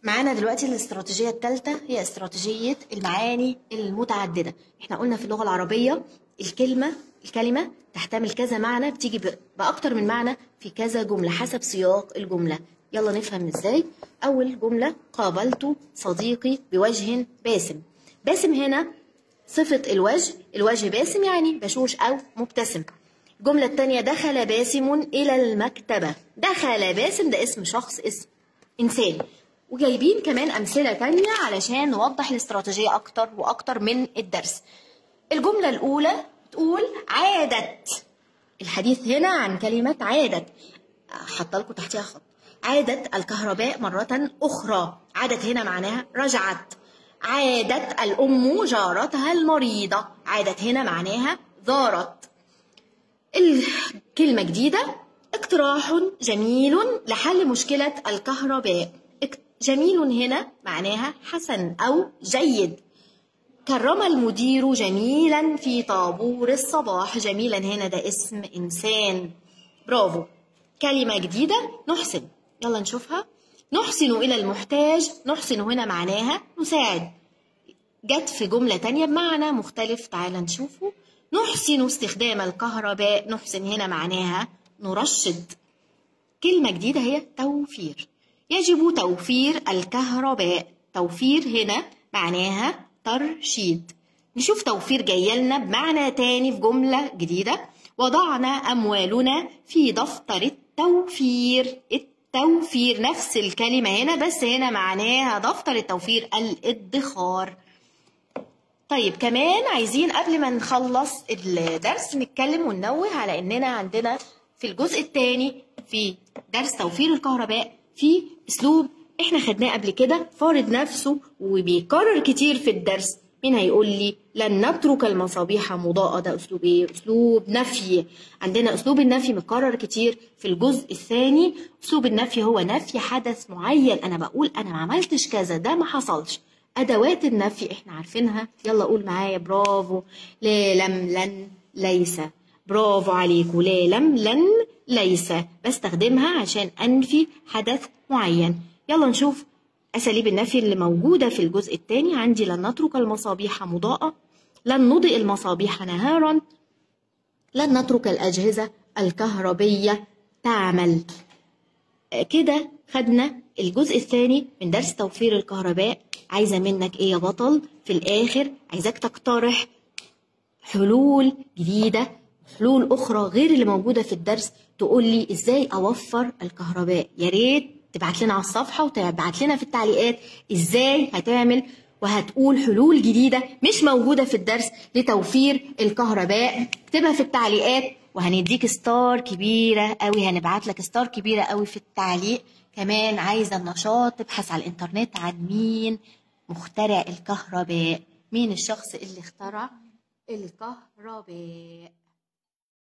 معانا دلوقتي الاستراتيجية الثالثة هي استراتيجية المعاني المتعددة احنا قلنا في اللغة العربية الكلمة الكلمة تحتمل كذا معنى بتيجي ب- بأكتر من معنى في كذا جملة حسب سياق الجملة يلا نفهم ازاي أول جملة قابلت صديقي بوجه باسم باسم هنا صفة الوجه الوجه باسم يعني بشوش أو مبتسم الجملة التانية دخل باسم إلى المكتبة دخل باسم ده اسم شخص اسم إنسان وجايبين كمان أمثلة تانية علشان نوضح الاستراتيجية أكتر وأكتر من الدرس الجملة الأولى تقول عادت الحديث هنا عن كلمة عادت حاطه لكم تحتها خط عادت الكهرباء مرة أخرى عادت هنا معناها رجعت عادت الأم جارتها المريضة عادت هنا معناها زارت الكلمة جديدة اقتراح جميل لحل مشكلة الكهرباء اك- جميل هنا معناها حسن أو جيد كرم المدير جميلا في طابور الصباح جميلا هنا ده اسم إنسان برافو كلمة جديدة نحسن يلا نشوفها نحسن إلى المحتاج نحسن هنا معناها نساعد جت في جملة تانية بمعنى مختلف تعال نشوفه نحسن استخدام الكهرباء نحسن هنا معناها نرشد كلمة جديدة هي توفير يجب توفير الكهرباء توفير هنا معناها ترشيد نشوف توفير جاية لنا بمعنى تاني في جملة جديدة وضعنا أموالنا في دفتر التوفير التوفير نفس الكلمة هنا بس هنا معناها دفتر التوفير الادخار طيب كمان عايزين قبل ما نخلص الدرس نتكلم وننوه على اننا عندنا في الجزء الثاني في درس توفير الكهرباء في اسلوب احنا خدناه قبل كده فارض نفسه وبيكرر كتير في الدرس مين هيقول لي لن نترك المصابيح مضاءة ده اسلوب ايه اسلوب نفي عندنا اسلوب النفي مكرر كتير في الجزء الثاني اسلوب النفي هو نفي حدث معين انا بقول انا ما عملتش كذا ده ما حصلش أدوات النفي إحنا عارفينها يلا قول معايا برافو لا لم لن ليس برافو عليكوا لا لم لن ليس بستخدمها عشان أنفي حدث معين يلا نشوف أساليب النفي اللي موجودة في الجزء الثاني عندي لن نترك المصابيح مضاءة لن نضئ المصابيح نهارا لن نترك الأجهزة الكهربية تعمل كده خدنا الجزء الثاني من درس توفير الكهرباء عايزة منك ايه يا بطل في الآخر عايزاك تقترح حلول جديدة حلول أخرى غير اللي موجودة في الدرس تقول لي ازاي أوفر الكهرباء يا ريت تبعت لنا على الصفحة وتبعت لنا في التعليقات ازاي هتعمل وهتقول حلول جديدة مش موجودة في الدرس لتوفير الكهرباء اكتبها في التعليقات وهنديك ستار كبيرة قوي هنبعت لك ستار كبيرة قوي في التعليق كمان عايزة النشاط تبحث على الانترنت عن مين مخترع الكهرباء مين الشخص اللي اخترع الكهرباء